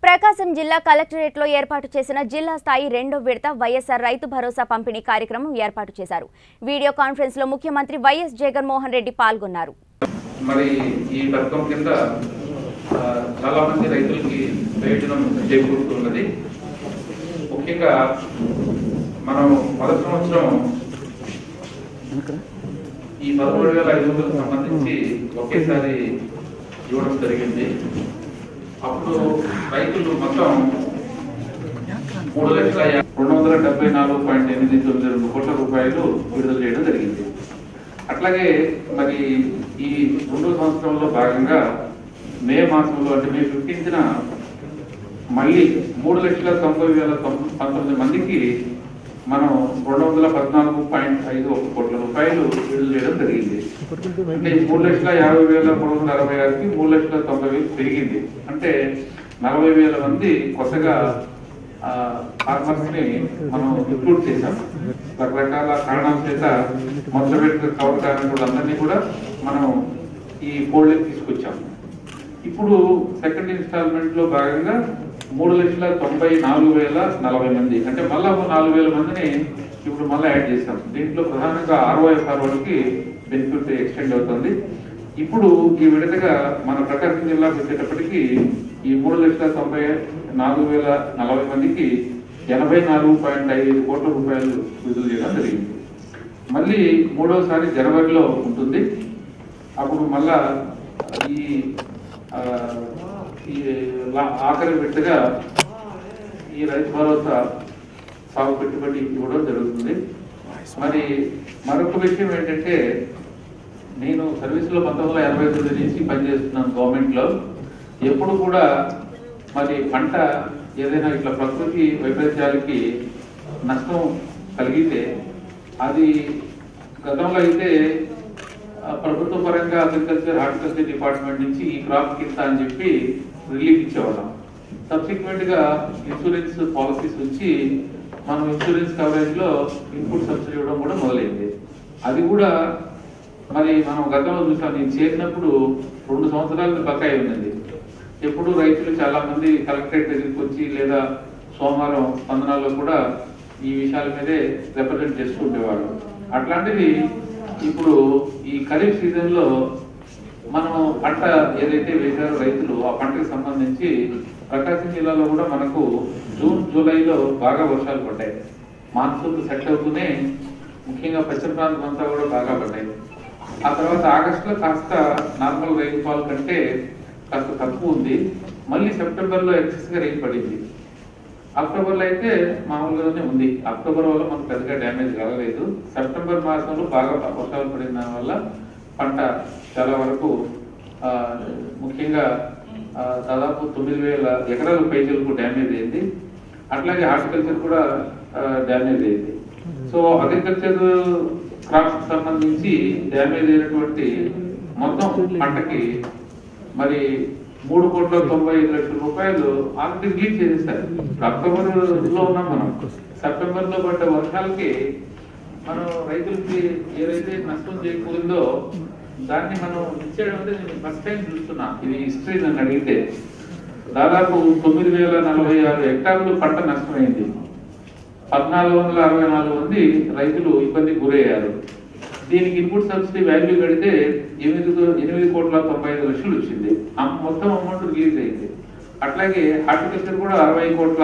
ప్రకాశం జిల్లా కలెక్టరేట్లో ఏర్పాటు చేసిన జిల్లా స్థాయి రెండో విడత వైఎస్ఆర్ రైతు భరోసా పంపిణీ కార్యక్రమం ఏర్పాటు చేశారు వీడియో కాన్ఫరెన్స్ లో ముఖ్యమంత్రి వైఎస్ జగన్మోహన్ రెడ్డి పాల్గొన్నారు మరి ఈ పథకం కింద ఆ, చాలా మంది రైతులకి ప్రయోజనం చేకూరుతున్నది ముఖ్యంగా మనం మొదటి సంవత్సరం ఈ పదమూడు వేల ఐదు వందలకు సంబంధించి ఒకేసారి ఇవ్వడం జరిగింది అప్పుడు రైతులు మొత్తం మూడు లక్షల యా- రెండు వందల డెబ్బై నాలుగు పాయింట్ ఎనిమిది తొమ్మిది రెండు కోట్ల రూపాయలు విడుదల చేయడం జరిగింది అట్లాగే మరి ఈ రెండో సంవత్సరంలో భాగంగా మే మాసంలో అంటే మే ఫిఫ్టీన్త్న మళ్ళీ మూడు లక్షల తొంభై వేల తొం- పంతొమ్మిది మందికి మనం రెండు వందల పద్నాలుగు పాయింట్ ఐదు ఒక కోట్ల రూపాయలు విడుదల చేయడం జరిగింది అంటే ఈ మూడు లక్షల యాభై వేల మూడు వందల అరవై ఆరుకి మూడు లక్షల తొంభై వేలు పెరిగింది అంటే నలభై వేల మంది కొత్తగా ఫార్మర్స్ ని మనం రిక్రూట్ చేశాం రకరకాల కారణాల చేత మొదలుపెట్టిన కవర్ కాని వాళ్ళందరినీ కూడా మనం ఈ ఫోల్డ్ తీసుకొచ్చాం ఇప్పుడు సెకండ్ ఇన్స్టాల్మెంట్ లో భాగంగా మూడు లక్షల తొంభై నాలుగు వేల నలభై మంది అంటే మళ్ళా ఒక నాలుగు వేల మందిని ఇప్పుడు మళ్ళీ యాడ్ చేశాం దీంట్లో ప్రధానంగా ఆర్ఓఎఫ్ఆర్ వాళ్ళకి బెనిఫిట్ ఎక్స్టెండ్ అవుతుంది ఇప్పుడు ఈ విడతగా మన ప్రకాశం జిల్లాకు వచ్చేటప్పటికి ఈ మూడు లక్షల తొంభై నాలుగు వేల నలభై మందికి ఎనభై నాలుగు పాయింట్ ఐదు కోట్ల రూపాయలు విడుదల చేయడం జరిగింది మళ్ళీ మూడోసారి జనవరిలో ఉంటుంది అప్పుడు మళ్ళా ఈ ఆ, ఈ లా- ఆఖరి విడతగా ఈ రైతు భరోసా సాగు పెట్టుబడి ఇవ్వడం జరుగుతుంది మరి మరొక విషయం ఏంటంటే నేను సర్వీసులో పంతొమ్మిది వందల ఎనభై తొమ్మిది నుంచి పనిచేస్తున్నాను గవర్నమెంట్ లో ఎప్పుడు కూడా మరి పంట ఏదైనా ఇట్లా ప్రకృతి వైపరీత్యాలకి నష్టం కలిగితే అది గతంలో అయితే ఆ, ప్రభుత్వ పరంగా అగ్రికల్చర్ హార్టికల్చర్ డిపార్ట్మెంట్ నుంచి ఈ క్రాప్ కింద అని చెప్పి రిలీఫ్ ఇచ్చేవాళ్ళం సబ్సిక్వెంట్ గా ఇన్సూరెన్స్ పాలసీస్ వచ్చి మనం ఇన్సూరెన్స్ కవరేజ్ లో ఇన్పుట్ సబ్సిడీ ఇవ్వడం కూడా మొదలైంది అది కూడా మరి మనం గతంలో చూసాం నేను చేరినప్పుడు రెండు సంవత్సరాల బకాయి ఉన్నది ఎప్పుడు రైతులు చాలా మంది కలెక్టరేట్ దగ్గరికి వచ్చి లేదా సోమవారం స్పందనాల్లో కూడా ఈ విషయాల మీదే రిప్రజెంట్ చేస్తూ ఉండేవాళ్ళు అట్లాంటిది ఇప్పుడు ఈ ఖరీఫ్ సీజన్ లో మనం పంట ఏదైతే వేశారో రైతులు ఆ పంటకు సంబంధించి ప్రకాశం జిల్లాలో కూడా మనకు జూన్ జూలైలో బాగా వర్షాలు పడ్డాయి మాన్సూన్ సెట్ అవుతూనే ముఖ్యంగా పశ్చిమ ప్రాంతం అంతా కూడా బాగా పడ్డాయి ఆ తర్వాత ఆగస్టులో కాస్త నార్మల్ రైన్ఫాల్ కంటే కాస్త తక్కువ ఉంది మళ్ళీ సెప్టెంబర్ లో ఎక్సెస్ గా రెయిన్ పడింది అక్టోబర్ లో అయితే మామూలుగానే ఉంది అక్టోబర్ వల్ల మనకు పెద్దగా డ్యామేజ్ కలగలేదు సెప్టెంబర్ మాసంలో బాగా వర్షాలు పడిన దాని వల్ల పంట చాలా వరకు ఆ, ముఖ్యంగా ఆ, దాదాపు తొమ్మిది వేల ఎకరాల పైచలకు డ్యామేజ్ అయింది అట్లాగే హార్టికల్చర్ కూడా డ్యామేజ్ అయింది సో అగ్రికల్చర్ క్రాప్స్ సంబంధించి డ్యామేజ్ అయినటువంటి మొత్తం పంటకి మరి మూడు కోట్ల తొంభై ఐదు లక్షల రూపాయలు ఆల్రెడీ రిలీజ్ చేసేసారు ఇప్పుడు అక్టోబర్ లో ఉన్నాం మనం సెప్టెంబర్ లో పడ్డ వర్షాలకి మనం రైతులకి ఏదైతే నష్టం చేకూరిందో దాన్ని మనం ఇచ్చేయడం అంటే నేను ఫస్ట్ టైం చూస్తున్నా ఇది హిస్టరీ నన్ను అడిగితే దాదాపు తొమ్మిది వేల నలభై ఆరు హెక్టార్లు పంట నష్టమైంది పద్నాలుగు వందల అరవై నాలుగు మంది రైతులు ఇబ్బందికి గురయ్యారు దీనికి ఇన్పుట్ సబ్సిడీ వాల్యూ కడితే ఎనిమిది ఎనిమిది కోట్ల తొంభై ఐదు లక్షలు వచ్చింది ఆ మొత్తం అమౌంట్ రిలీజ్ అయింది అట్లాగే హార్టికల్చర్ కూడా అరవై కోట్ల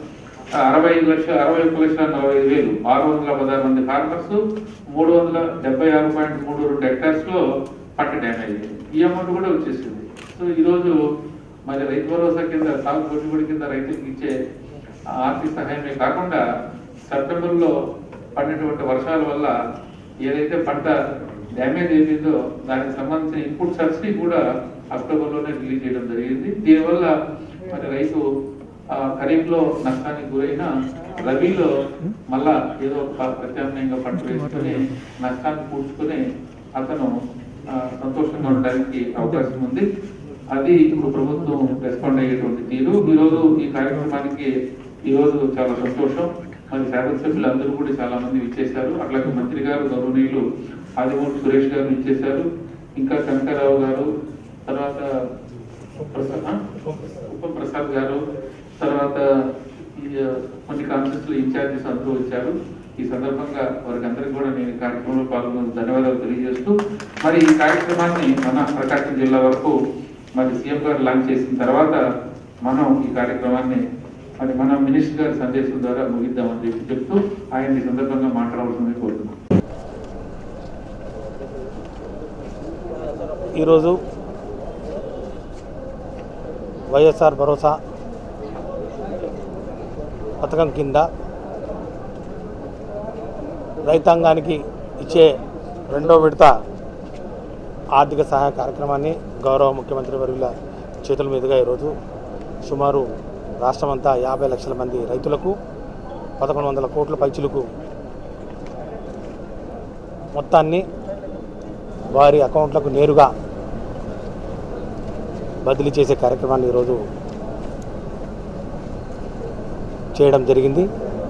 ఆ, అరవై ఐదు లక్షల అరవై ఒక్క లక్షల నలభై ఐదు వేలు ఆరు వందల పదహారు మంది ఫార్మర్స్ మూడు వందల డెబ్బై ఆరు పాయింట్ మూడు రెండు హెక్టార్స్ లో పంట డ్యామేజ్ అయింది ఈ అమౌంట్ కూడా వచ్చేసింది సో ఈ రోజు మరి రైతు భరోసా కింద సాగు పెట్టుబడి కింద రైతులకు ఇచ్చే ఆ ఆర్థిక సహాయమే కాకుండా సెప్టెంబర్ లో పడినటువంటి వర్షాల వల్ల ఏదైతే పంట డ్యామేజ్ అయిపోయిందో దానికి సంబంధించిన ఇన్పుట్ సబ్సిడీ కూడా అక్టోబర్ లోనే రిలీజ్ చేయడం జరిగింది దీనివల్ల మరి రైతు ఆ, ఖరీఫ్ లో నష్టానికి గురైన రబీలో మళ్ళా ఏదో ఒక ప్రత్యామ్నాయంగా పంట వేసుకొని నష్టాన్ని పూడ్చుకొని అతను ఆ, సంతోషంగా ఉండడానికి అవకాశం ఉంది అది ఇప్పుడు ప్రభుత్వం రెస్పాండ్ అయ్యేటువంటి తీరు ఈ రోజు ఈ కార్యక్రమానికి ఈ రోజు చాలా సంతోషం మరి శాసనసభ్యులు అందరూ కూడా చాలా మంది ఇచ్చేశారు అట్లాగే మంత్రి గారు గౌరవనీయులు ఆదిమూరి సురేష్ గారు ఇచ్చేశారు ఇంకా కనకారావు గారు తర్వాత ప్రసన్న ఉప్పం ప్రసాద్ గారు తర్వాత ఈ, ఆ, కొన్ని కాన్ఫరెన్స్లో ఇన్ఛార్జెస్ అందరూ వచ్చారు ఈ సందర్భంగా వారికి అందరికీ కూడా నేను ఈ కార్యక్రమంలో పాల్గొన్న ధన్యవాదాలు తెలియజేస్తూ మరి ఈ కార్యక్రమాన్ని మన ప్రకాశం జిల్లా వరకు మరి సీఎం గారు లాంచ్ చేసిన తర్వాత మనం ఈ కార్యక్రమాన్ని మరి మన మినిస్టర్ గారి సందేశం ద్వారా ముగిద్దామని చెప్పి చెప్తూ ఆయన ఈ సందర్భంగా మాట్లాడవలసింది కోరుతున్నాం ఈరోజు వైఎస్ఆర్ భరోసా పథకం కింద రైతాంగానికి ఇచ్చే రెండో విడత ఆర్థిక సహాయ కార్యక్రమాన్ని గౌరవ ముఖ్యమంత్రి వర్యుల చేతుల మీదుగా ఈరోజు సుమారు రాష్ట్రమంతా యాభై లక్షల మంది రైతులకు పదకొండు వందల కోట్ల పైచులకు మొత్తాన్ని వారి అకౌంట్లకు నేరుగా బదిలీ చేసే కార్యక్రమాన్ని ఈరోజు చేయడం జరిగింది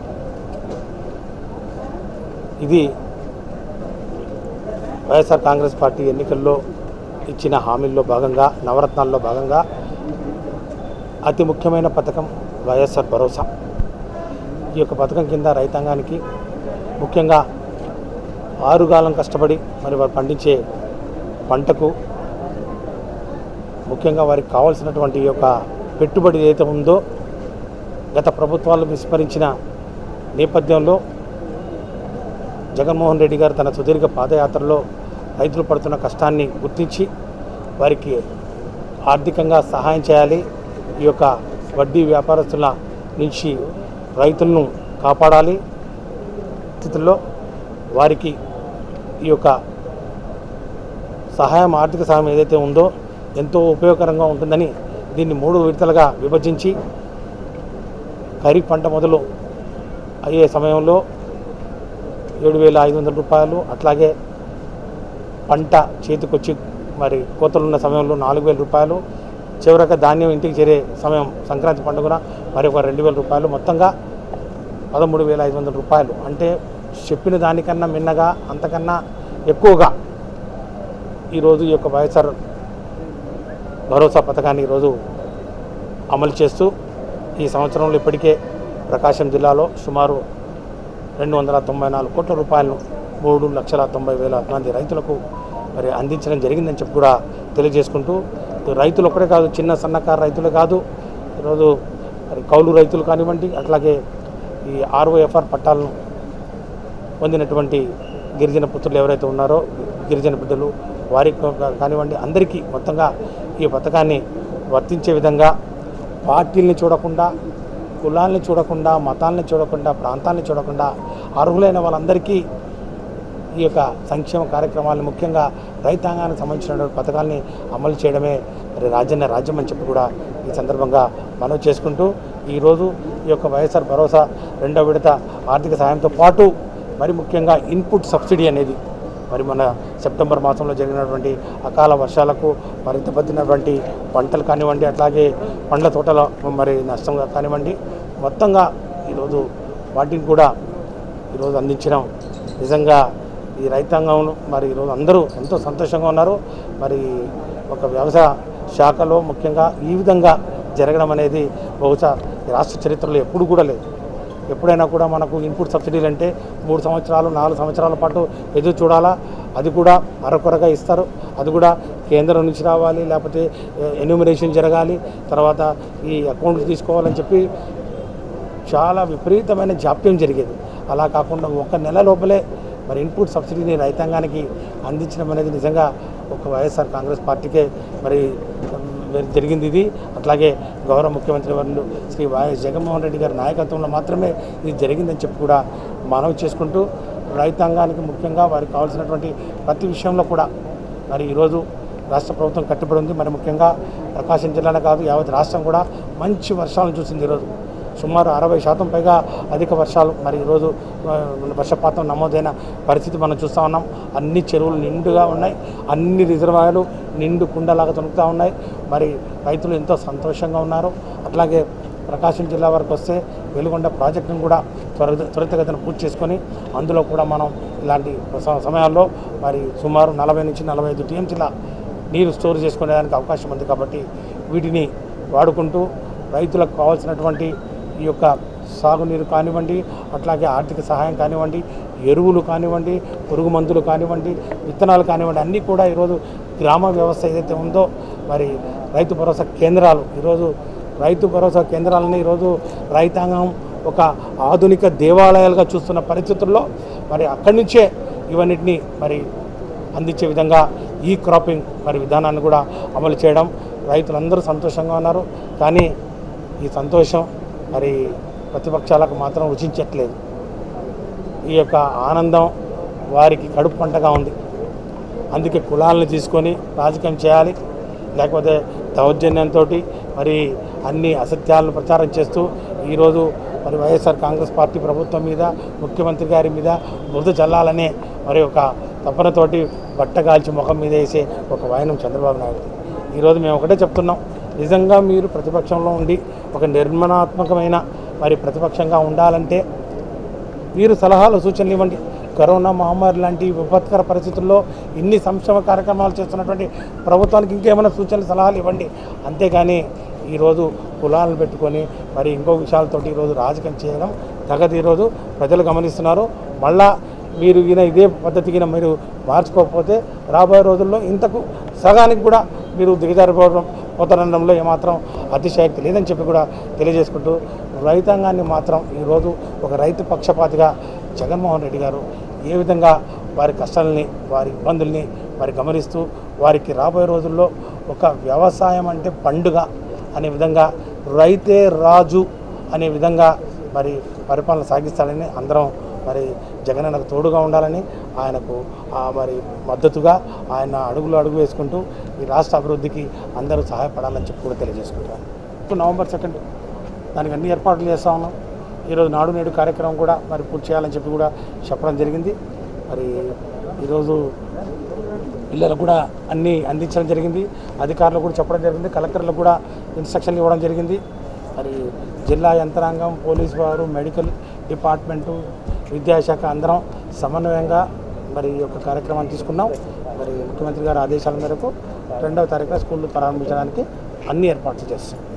ఇది వైఎస్ఆర్ కాంగ్రెస్ పార్టీ ఎన్నికల్లో ఇచ్చిన హామీల్లో భాగంగా నవరత్నాల్లో భాగంగా అతి ముఖ్యమైన పథకం వైఎస్ఆర్ భరోసా ఈ యొక్క పథకం కింద రైతాంగానికి ముఖ్యంగా ఆరుగాలం కష్టపడి మరి వారు పండించే పంటకు ముఖ్యంగా వారికి కావాల్సినటువంటి ఈ యొక్క పెట్టుబడి ఏదైతే ఉందో గత ప్రభుత్వాలు విస్మరించిన నేపథ్యంలో జగన్మోహన్ రెడ్డి గారు తన సుదీర్ఘ పాదయాత్రలో రైతులు పడుతున్న కష్టాన్ని గుర్తించి వారికి ఆర్థికంగా సహాయం చేయాలి ఈ యొక్క వడ్డీ వ్యాపారస్తుల నుంచి రైతులను కాపాడాలి స్థితిలో వారికి ఈ యొక్క సహాయం ఆర్థిక సహాయం ఏదైతే ఉందో ఎంతో ఉపయోగకరంగా ఉంటుందని దీన్ని మూడు విడతలుగా విభజించి ఖరీఫ్ పంట మొదలు అయ్యే సమయంలో ఏడు వేల ఐదు వందల రూపాయలు అట్లాగే పంట చేతికొచ్చి మరి కోతలున్న సమయంలో నాలుగు వేల రూపాయలు చివరగా ధాన్యం ఇంటికి చేరే సమయం సంక్రాంతి పండుగన మరి ఒక రెండు వేల రూపాయలు మొత్తంగా పదమూడు వేల ఐదు వందల రూపాయలు అంటే చెప్పిన దానికన్నా మిన్నగా అంతకన్నా ఎక్కువగా ఈరోజు ఈ యొక్క వైఎస్ఆర్ భరోసా పథకాన్ని ఈరోజు అమలు చేస్తూ ఈ సంవత్సరంలో ఇప్పటికే ప్రకాశం జిల్లాలో సుమారు రెండు వందల తొంభై నాలుగు కోట్ల రూపాయలను మూడు లక్షల తొంభై వేల మంది రైతులకు మరి అందించడం జరిగిందని చెప్పి కూడా తెలియజేసుకుంటూ రైతులు ఒక్కడే కాదు చిన్న సన్నకారు రైతులే కాదు ఈరోజు మరి కౌలు రైతులు కానివ్వండి అట్లాగే ఈ ఆర్ఓఎఫ్ఆర్ పట్టాలను పొందినటువంటి గిరిజన పుత్రులు ఎవరైతే ఉన్నారో గిరిజన బిడ్డలు వారికి కా- కానివ్వండి అందరికీ మొత్తంగా ఈ పథకాన్ని వర్తించే విధంగా పార్టీల్ని చూడకుండా కులాల్ని చూడకుండా మతాల్ని చూడకుండా ప్రాంతాల్ని చూడకుండా అర్హులైన వాళ్ళందరికీ ఈ యొక్క సంక్షేమ కార్యక్రమాలను ముఖ్యంగా రైతాంగానికి సంబంధించినటువంటి పథకాల్ని అమలు చేయడమే మరి రాజ్యాన్ని రాజ్యం అని చెప్పి కూడా ఈ సందర్భంగా మనవి చేసుకుంటూ ఈరోజు ఈ యొక్క వైఎస్ఆర్ భరోసా రెండో విడత ఆర్థిక సాయంతో పాటు మరి ముఖ్యంగా ఇన్పుట్ సబ్సిడీ అనేది మరి మన సెప్టెంబర్ మాసంలో జరిగినటువంటి అకాల వర్షాలకు మరి దెబ్బతిన్నటువంటి పంటలు కానివ్వండి అట్లాగే పండ్ల తోటల మరి నష్టం కానివ్వండి మొత్తంగా ఈరోజు వాటిని కూడా ఈరోజు అందించడం నిజంగా ఈ రైతాంగంలో మరి ఈరోజు అందరూ ఎంతో సంతోషంగా ఉన్నారు మరి ఒక వ్యవసాయ శాఖలో ముఖ్యంగా ఈ విధంగా జరగడం అనేది బహుశా ఈ రాష్ట్ర చరిత్రలో ఎప్పుడు కూడా లేదు ఎప్పుడైనా కూడా మనకు ఇన్పుట్ సబ్సిడీలు అంటే మూడు సంవత్సరాలు నాలుగు సంవత్సరాల పాటు ఎదురు చూడాలా అది కూడా అరకొరగా ఇస్తారు అది కూడా కేంద్రం నుంచి రావాలి లేకపోతే ఎన్యూమినేషన్ జరగాలి తర్వాత ఈ అకౌంట్లు తీసుకోవాలని చెప్పి చాలా విపరీతమైన జాప్యం జరిగేది అలా కాకుండా ఒక నెల లోపలే మరి ఇన్పుట్ సబ్సిడీని రైతాంగానికి అందించడం అనేది నిజంగా ఒక వైఎస్ఆర్ కాంగ్రెస్ పార్టీకే మరి మరి జరిగింది ఇది అట్లాగే గౌరవ ముఖ్యమంత్రి వర్యులు శ్రీ వైఎస్ జగన్మోహన్ రెడ్డి గారి నాయకత్వంలో మాత్రమే ఇది జరిగిందని చెప్పి కూడా మనవి చేసుకుంటూ రైతాంగానికి ముఖ్యంగా వారికి కావాల్సినటువంటి ప్రతి విషయంలో కూడా మరి ఈరోజు రాష్ట్ర ప్రభుత్వం కట్టుబడి ఉంది మరి ముఖ్యంగా ప్రకాశం జిల్లానే కాదు యావత్ రాష్ట్రం కూడా మంచి వర్షాలను చూసింది ఈరోజు సుమారు అరవై శాతం పైగా అధిక వర్షాలు మరి ఈరోజు ఆ, వర్షపాతం నమోదైన పరిస్థితి మనం చూస్తూ ఉన్నాం అన్ని చెరువులు నిండుగా ఉన్నాయి అన్ని రిజర్వాయర్లు నిండు కుండలాగా తొలుకుతూ ఉన్నాయి మరి రైతులు ఎంతో సంతోషంగా ఉన్నారు అట్లాగే ప్రకాశం జిల్లా వరకు వస్తే వెలుగొండ ప్రాజెక్టును కూడా త్వర త్వరితగతిన పూర్తి చేసుకొని అందులో కూడా మనం ఇలాంటి స- సమయాల్లో మరి సుమారు నలభై నుంచి నలభై ఐదు టీఎంసీల నీరు స్టోర్ చేసుకునేదానికి అవకాశం ఉంది కాబట్టి వీటిని వాడుకుంటూ రైతులకు కావాల్సినటువంటి ఈ యొక్క సాగునీరు కానివ్వండి అట్లాగే ఆర్థిక సహాయం కానివ్వండి ఎరువులు కానివ్వండి పురుగు మందులు కానివ్వండి విత్తనాలు కానివ్వండి అన్నీ కూడా ఈరోజు గ్రామ వ్యవస్థ ఏదైతే ఉందో మరి రైతు భరోసా కేంద్రాలు ఈరోజు రైతు భరోసా కేంద్రాలని ఈరోజు రైతాంగం ఒక ఆధునిక దేవాలయాలుగా చూస్తున్న పరిస్థితుల్లో మరి అక్కడి నుంచే ఇవన్నిటిని మరి అందించే విధంగా ఈ క్రాపింగ్ మరి విధానాన్ని కూడా అమలు చేయడం రైతులందరూ సంతోషంగా ఉన్నారు కానీ ఈ సంతోషం మరి ప్రతిపక్షాలకు మాత్రం రుచించట్లేదు ఈ యొక్క ఆనందం వారికి కడుపు పంటగా ఉంది అందుకే కులాలను తీసుకొని రాజకీయం చేయాలి లేకపోతే దౌర్జన్యంతో మరి అన్ని అసత్యాలను ప్రచారం చేస్తూ ఈరోజు మరి వైఎస్ఆర్ కాంగ్రెస్ పార్టీ ప్రభుత్వం మీద ముఖ్యమంత్రి గారి మీద బురద చల్లాలనే మరి ఒక తపనతోటి బట్టగాల్చి ముఖం మీద వేసే ఒక వాయనం చంద్రబాబు నాయుడు ఈరోజు మేము ఒకటే చెప్తున్నాం నిజంగా మీరు ప్రతిపక్షంలో ఉండి ఒక నిర్మాణాత్మకమైన మరి ప్రతిపక్షంగా ఉండాలంటే మీరు సలహాలు సూచనలు ఇవ్వండి కరోనా మహమ్మారి లాంటి విపత్కర పరిస్థితుల్లో ఇన్ని సంక్షేమ కార్యక్రమాలు చేస్తున్నటువంటి ప్రభుత్వానికి ఇంకేమైనా సూచనలు సలహాలు ఇవ్వండి అంతేగాని ఈరోజు కులాలను పెట్టుకొని మరి ఇంకో విషయాలతోటి ఈరోజు రాజకీయం చేయడం తగదు ఈరోజు ప్రజలు గమనిస్తున్నారు మళ్ళా మీరు ఈయన ఇదే పద్ధతికి మీరు మార్చుకోకపోతే రాబోయే రోజుల్లో ఇంతకు సగానికి కూడా మీరు దిగజారిపోవడం పోతానడంలో ఏమాత్రం అతిశయక్తి లేదని చెప్పి కూడా తెలియజేసుకుంటూ రైతాంగాన్ని మాత్రం ఈరోజు ఒక రైతు పక్షపాతిగా జగన్మోహన్ రెడ్డి గారు ఏ విధంగా వారి కష్టాలని వారి ఇబ్బందుల్ని మరి గమనిస్తూ వారికి రాబోయే రోజుల్లో ఒక వ్యవసాయం అంటే పండుగ అనే విధంగా రైతే రాజు అనే విధంగా మరి పరిపాలన సాగిస్తాడని అందరం మరి జగనన్నకు తోడుగా ఉండాలని ఆయనకు ఆ మరి మద్దతుగా ఆయన అడుగులు అడుగు వేసుకుంటూ ఈ రాష్ట్ర అభివృద్ధికి అందరూ సహాయపడాలని చెప్పి కూడా తెలియజేసుకుంటాను నవంబర్ సెకండ్ దానికి అన్ని ఏర్పాట్లు చేస్తా ఉన్నాం ఈరోజు నాడు నేడు కార్యక్రమం కూడా మరి పూర్తి చేయాలని చెప్పి కూడా చెప్పడం జరిగింది మరి ఈరోజు పిల్లలకు కూడా అన్నీ అందించడం జరిగింది అధికారులకు కూడా చెప్పడం జరిగింది కలెక్టర్లకు కూడా ఇన్స్ట్రక్షన్లు ఇవ్వడం జరిగింది మరి జిల్లా యంత్రాంగం పోలీస్ వారు మెడికల్ డిపార్ట్మెంటు విద్యాశాఖ అందరం సమన్వయంగా మరి ఈ యొక్క కార్యక్రమాన్ని తీసుకున్నాం మరి ముఖ్యమంత్రి గారి ఆదేశాల మేరకు రెండవ తారీఖున స్కూళ్ళు ప్రారంభించడానికి అన్ని ఏర్పాట్లు చేస్తాం